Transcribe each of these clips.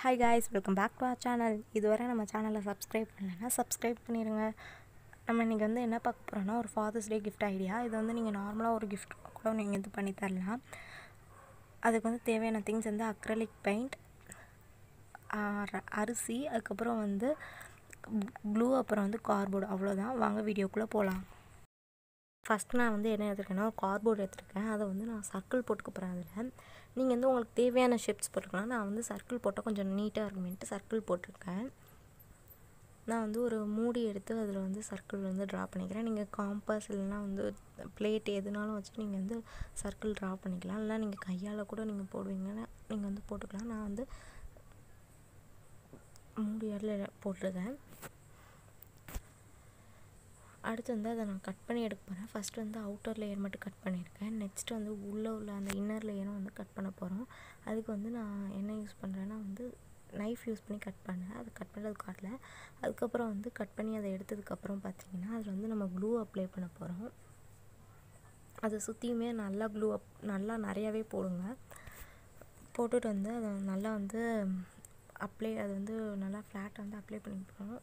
hi guys welcome back to our channel இதுவரை நம்ம சேனலை சப்ஸ்கிரைப் பண்ணலைன்னா சப்ஸ்கிரைப் பண்ணிடுங்க நம்ம இன்றைக்கி வந்து என்ன பார்க்க போகிறோன்னா ஒரு ஃபாதர்ஸ் டே கிஃப்ட் ஐடியா இது வந்து நீங்கள் நார்மலாக ஒரு கிஃப்ட் கூட நீங்கள் இது பண்ணி தரலாம் அதுக்கு வந்து தேவையான திங்ஸ் வந்து அக்ரலிக் பெயிண்ட் அரிசி அதுக்கப்புறம் வந்து க்ளூ அப்புறம் வந்து கார்போர்டு அவ்வளோதான் வாங்க வீடியோக்குள்ளே போகலாம் ஃபஸ்ட் நான் வந்து என்ன எடுத்துருக்கேன்னா ஒரு கார்போர்டு எடுத்துருக்கேன் அதை வந்து நான் சர்க்கிள் போட்டுக்க போகிறேன் அதில் நீங்கள் வந்து உங்களுக்கு தேவையான ஷேப்ஸ் போட்டுக்கலாம் நான் வந்து சர்க்கிள் போட்டால் கொஞ்சம் நீட்டாக இருக்குமேன்ட்டு சர்க்கிள் போட்டிருக்கேன் நான் வந்து ஒரு மூடி எடுத்து அதில் வந்து சர்க்கிள் வந்து ட்ரா பண்ணிக்கிறேன் நீங்கள் காம்பஸ் இல்லைனா வந்து பிளேட் எதுனாலும் வச்சு நீங்கள் வந்து சர்க்கிள் ட்ரா பண்ணிக்கலாம் இல்லை நீங்கள் கையால் கூட நீங்கள் போடுவீங்கன்னா நீங்கள் வந்து போட்டுக்கலாம் நான் வந்து மூடி இடத்துல போட்டிருக்கேன் அடுத்து வந்து அதை நான் கட் பண்ணி எடுக்க போகிறேன் ஃபஸ்ட்டு வந்து அவுட்டர் லேயர் மட்டும் கட் பண்ணியிருக்கேன் நெக்ஸ்ட் வந்து உள்ளே உள்ள அந்த இன்னர் லேயரும் வந்து கட் பண்ண போகிறோம் அதுக்கு வந்து நான் என்ன யூஸ் பண்ணுறேன்னா வந்து நைஃப் யூஸ் பண்ணி கட் பண்ணேன் அது கட் பண்ணுறது காட்டல அதுக்கப்புறம் வந்து கட் பண்ணி அதை எடுத்ததுக்கப்புறம் பார்த்தீங்கன்னா அதில் வந்து நம்ம க்ளூ அப்ளை பண்ண போகிறோம் அதை சுற்றியுமே நல்லா க்ளூ அப் நல்லா நிறையாவே போடுங்க போட்டுட்டு வந்து அதை நல்லா வந்து அப்ளை அது வந்து நல்லா ஃப்ளாட்டாக வந்து அப்ளை பண்ணிப்போம்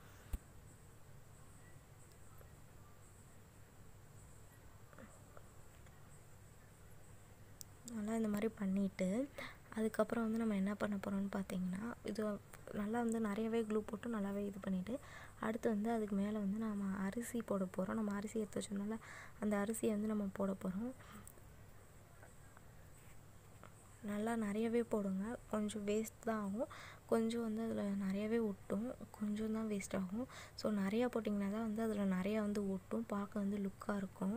நல்லா இந்த மாதிரி பண்ணிவிட்டு அதுக்கப்புறம் வந்து நம்ம என்ன பண்ண போகிறோம்னு பார்த்தீங்கன்னா இது நல்லா வந்து நிறையவே க்ளூ போட்டு நல்லாவே இது பண்ணிவிட்டு அடுத்து வந்து அதுக்கு மேலே வந்து நம்ம அரிசி போட போகிறோம் நம்ம அரிசி எடுத்து வச்சோம்னால அந்த அரிசியை வந்து நம்ம போட போகிறோம் நல்லா நிறையவே போடுங்க கொஞ்சம் வேஸ்ட் தான் ஆகும் கொஞ்சம் வந்து அதில் நிறையவே ஒட்டும் கொஞ்சம் தான் வேஸ்ட் ஆகும் ஸோ நிறையா போட்டிங்கன்னா தான் வந்து அதில் நிறையா வந்து ஒட்டும் பார்க்க வந்து லுக்காக இருக்கும்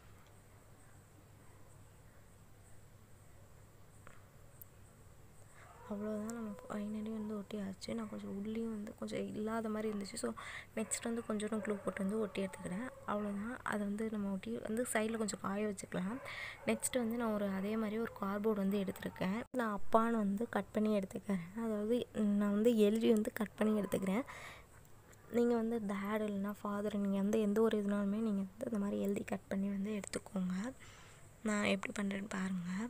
அவ்வளோதான் நம்ம ஃபைனலி வந்து ஒட்டியாச்சு நான் கொஞ்சம் உள்ளேயும் வந்து கொஞ்சம் இல்லாத மாதிரி இருந்துச்சு ஸோ நெக்ஸ்ட் வந்து கொஞ்சம் க்ளூ போட்டு வந்து ஒட்டி எடுத்துக்கிறேன் அவ்வளோதான் அதை வந்து நம்ம ஒட்டி வந்து சைடில் கொஞ்சம் காய வச்சுக்கலாம் நெக்ஸ்ட் வந்து நான் ஒரு அதே மாதிரி ஒரு கார்போர்டு வந்து எடுத்துருக்கேன் நான் அப்பான்னு வந்து கட் பண்ணி எடுத்துக்கிறேன் அதாவது நான் வந்து எழுதி வந்து கட் பண்ணி எடுத்துக்கிறேன் நீங்கள் வந்து டேட் இல்லைனா ஃபாதர் நீங்கள் வந்து எந்த ஒரு இதுனாலுமே நீங்கள் வந்து இந்த மாதிரி எழுதி கட் பண்ணி வந்து எடுத்துக்கோங்க நான் எப்படி பண்ணுறேன்னு பாருங்கள்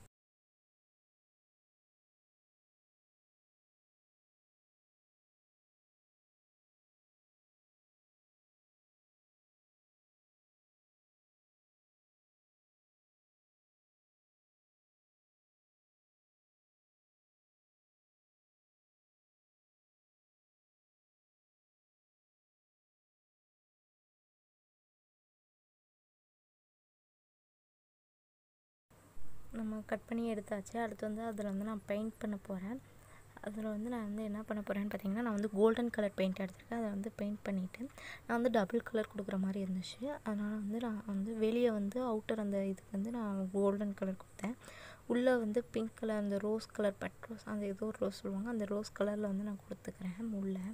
நம்ம கட் பண்ணி எடுத்தாச்சு அடுத்து வந்து அதில் வந்து நான் பெயிண்ட் பண்ண போகிறேன் அதில் வந்து நான் வந்து என்ன பண்ண போகிறேன்னு பார்த்தீங்கன்னா நான் வந்து கோல்டன் கலர் பெயிண்ட் எடுத்துருக்கேன் அதை வந்து பெயிண்ட் பண்ணிவிட்டு நான் வந்து டபுள் கலர் கொடுக்குற மாதிரி இருந்துச்சு அதனால் வந்து நான் வந்து வெளியே வந்து அவுட்டர் அந்த இதுக்கு வந்து நான் கோல்டன் கலர் கொடுத்தேன் உள்ளே வந்து பிங்க் கலர் அந்த ரோஸ் கலர் பட் ரோஸ் அந்த ஏதோ ஒரு ரோஸ் சொல்லுவாங்க அந்த ரோஸ் கலரில் வந்து நான் கொடுத்துக்கிறேன் உள்ளே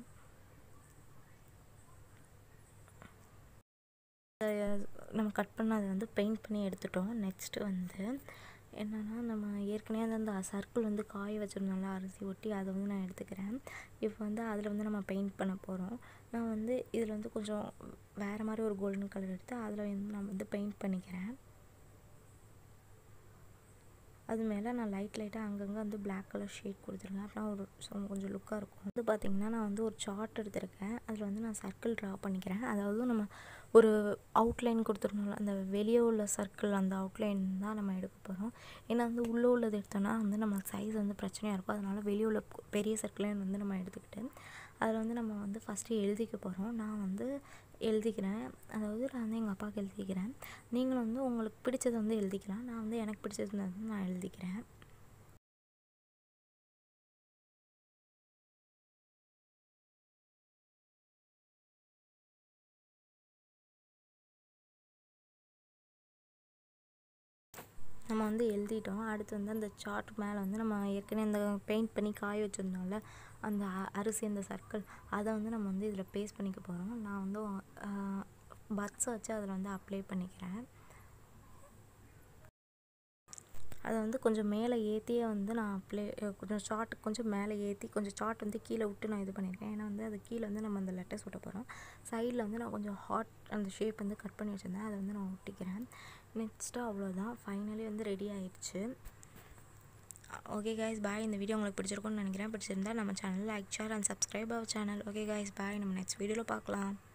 நம்ம கட் பண்ண அதை வந்து பெயிண்ட் பண்ணி எடுத்துட்டோம் நெக்ஸ்ட்டு வந்து என்னென்னா நம்ம ஏற்கனவே அந்த அந்த சர்க்கிள் வந்து காய வச்சிருந்தோம்ல அரிசி ஒட்டி அதை வந்து நான் எடுத்துக்கிறேன் இப்போ வந்து அதில் வந்து நம்ம பெயிண்ட் பண்ண போகிறோம் நான் வந்து இதில் வந்து கொஞ்சம் வேறு மாதிரி ஒரு கோல்டன் கலர் எடுத்து அதில் வந்து நான் வந்து பெயிண்ட் பண்ணிக்கிறேன் அது மேலே நான் லைட் லைட்டாக அங்கங்கே வந்து பிளாக் கலர் ஷேட் கொடுத்துருங்க அப்படின்னா ஒரு கொஞ்சம் லுக்காக இருக்கும் வந்து பார்த்திங்கன்னா நான் வந்து ஒரு சார்ட் எடுத்திருக்கேன் அதில் வந்து நான் சர்க்கிள் ட்ரா பண்ணிக்கிறேன் அதாவது நம்ம ஒரு அவுட்லைன் கொடுத்துருந்தோம்ல அந்த வெளியே உள்ள சர்க்கிள் அந்த அவுட்லைன் தான் நம்ம எடுக்க போகிறோம் ஏன்னா வந்து உள்ளே உள்ளது எடுத்தோன்னா வந்து நம்ம சைஸ் வந்து பிரச்சனையாக இருக்கும் அதனால் வெளியே உள்ள பெரிய சர்க்கிளைன் வந்து நம்ம எடுத்துக்கிட்டு அதில் வந்து நம்ம வந்து ஃபஸ்ட்டு எழுதிக்க போகிறோம் நான் வந்து எழுதிக்கிறேன் அதாவது நான் வந்து எங்கள் அப்பாவுக்கு எழுதிக்கிறேன் நீங்களும் வந்து உங்களுக்கு பிடிச்சதை வந்து எழுதிக்கலாம் நான் வந்து எனக்கு பிடிச்சது வந்து நான் எழுதிக்கிறேன் நம்ம வந்து எழுதிட்டோம் அடுத்து வந்து அந்த சார்ட் மேலே வந்து நம்ம ஏற்கனவே இந்த பெயிண்ட் பண்ணி காய வச்சுருந்தோம்ல அந்த அரிசி அந்த சர்க்கிள் அதை வந்து நம்ம வந்து இதில் பேஸ்ட் பண்ணிக்க போகிறோம் நான் வந்து பட்ஸை வச்சு அதில் வந்து அப்ளை பண்ணிக்கிறேன் அதை வந்து கொஞ்சம் மேலே ஏற்றியே வந்து நான் அப்ளை கொஞ்சம் சார்ட் கொஞ்சம் மேலே ஏற்றி கொஞ்சம் சார்ட் வந்து கீழே விட்டு நான் இது பண்ணியிருக்கேன் ஏன்னா வந்து அது கீழே வந்து நம்ம அந்த லெட்டர்ஸ் ஒட்ட போகிறோம் சைடில் வந்து நான் கொஞ்சம் ஹாட் அந்த ஷேப் வந்து கட் பண்ணி வச்சுருந்தேன் அதை வந்து நான் ஒட்டிக்கிறேன் நெக்ஸ்ட்டு அவ்வளோதான் ஃபைனலி வந்து ரெடி ஆயிடுச்சு ஓகே காய்ஸ் பாய் இந்த வீடியோ உங்களுக்கு பிடிச்சிருக்கும்னு நினைக்கிறேன் பிடிச்சிருந்தா நம்ம channel like share and subscribe our channel okay guys bye நம்ம நெக்ஸ்ட் வீடியோவில் பார்க்கலாம்